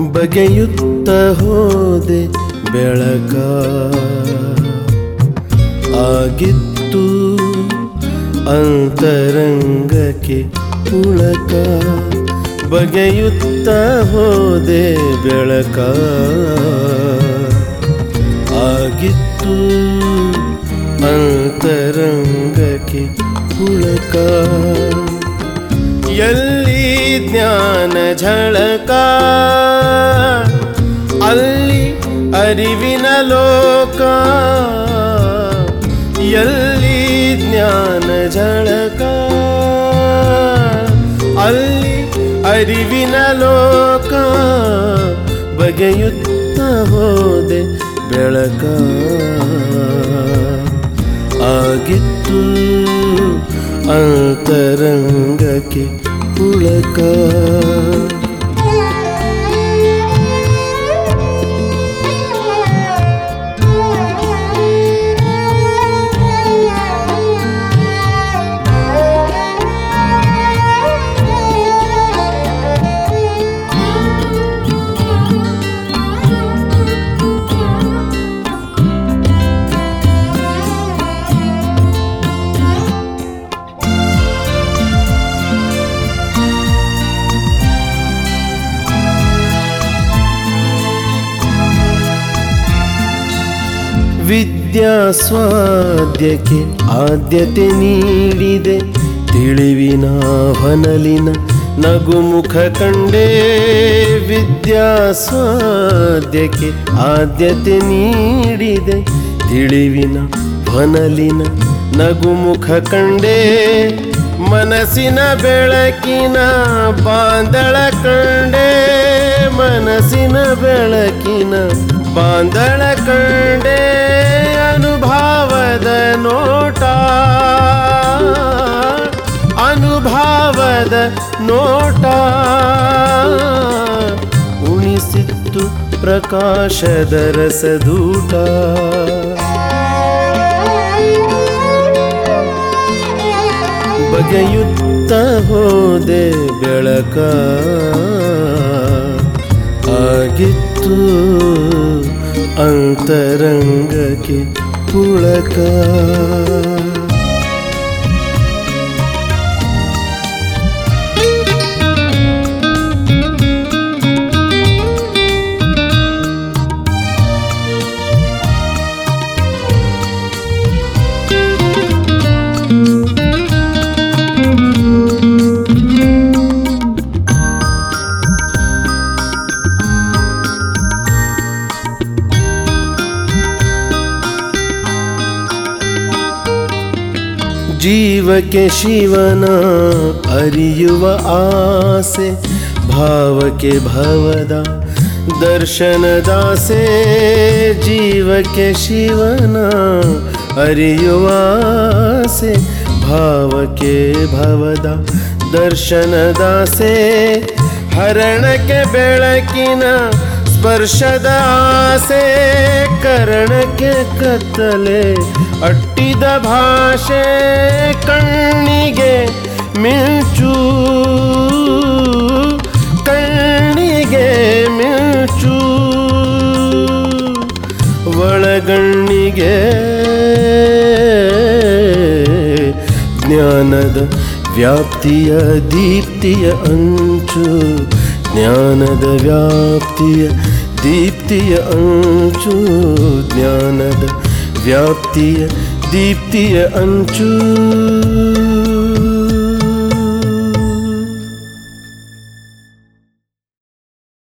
ಬಗೆಯುತ್ತ ಹೋದೆ ಬೆಳಕ ಆಗಿತ್ತು ಅಂತರಂಗಕ್ಕೆ ಪುಳಕ ಬಗೆಯುತ್ತ ಹೋದೆ ಬೆಳಕ ಆಗಿತ್ತು ಅಂತರಂಗಕ್ಕೆ ಪುಳಕ ಎಲ್ಲಿ ಜ್ಞಾನ ಝಳಕ ಅಲ್ಲಿ ಅರಿವಿನ ಲೋಕ ಎಲ್ಲಿ ಜ್ಞಾನ ಝಳಕ ಅಲ್ಲಿ ಅರಿವಿನ ಲೋಕ ಬಗೆಯುತ್ತ ಹೋದೆ ಬೆಳಕ ಆಗಿತ್ತು ಅಂತರಂಗಕ್ಕೆ ಪುಳಕ ವಿದ್ಯಾಸ್ವಾದ್ಯಕ್ಕೆ ಆದ್ಯತೆ ನೀಡಿದೆ ತಿಳಿವಿನ ಹೊನಲಿನ ನಗುಮುಖ ಕಂಡೇ ವಿದ್ಯಾಸ್ವಾದ್ಯಕ್ಕೆ ಆದ್ಯತೆ ನೀಡಿದೆ ತಿಳಿವಿನ ಹೊನಲಿನ ನಗುಮುಖ ಕಂಡೇ ಮನಸ್ಸಿನ ಬೆಳಕಿನ ಬಾಂದಳ ಕಂಡೇ ಮನಸ್ಸಿನ ಬೆಳಕಿನ ಬಾಂದಳ ಕಂಡೇ ಅನುಭಾವದ ನೋಟ ಅನುಭಾವದ ನೋಟ ಉಣಿಸಿತ್ತು ಪ್ರಕಾಶದ ರಸದೂಟ ಬಗೆಯುತ್ತ ಹೋದೆ ಬೆಳಕ ಆಗಿತ್ತು ಅಂತರಂಗಕ್ಕೆ ಪುಳಕ ಜೀವಕ್ಕೆ ಶಿವನ ಅರಿಯುವ ಆಸೆ ಭಾವಕ್ಕೆ ಭವದ ದರ್ಶನದಾಸೆ ಜೀವಕ್ಕೆ ಶಿವನ ಅರಿಯುವ ಆಸೆ ಭಾವಕ್ಕೆ ಭವದ ದರ್ಶನದಾಸೆ ಹರಣಕ್ಕೆ ಬೆಳಕಿನ ಸ್ಪರ್ಶದ ಆಸೆ ಕರಣಕ್ಕೆ ಕತ್ತಲೆ ಅಟ್ಟಿದ ಭಾಷೆ ಕಣ್ಣಿಗೆ ಮಿಂಚು ಕಣ್ಣಿಗೆ ಮಿಂಚು ಒಳಗಣ್ಣಿಗೆ ಜ್ಞಾನದ ವ್ಯಾಪ್ತಿಯ ದೀಪ್ತಿಯ ಅಂಚು ಜ್ಞಾನದ ವ್ಯಾಪ್ತಿಯ ದೀಪ್ತಿಯ ಅಂಚು ಜ್ಞಾನದ ವ್ಯಾಪ್ತಿಯ ದೀಪ್ತಿಯ ಅಂಚು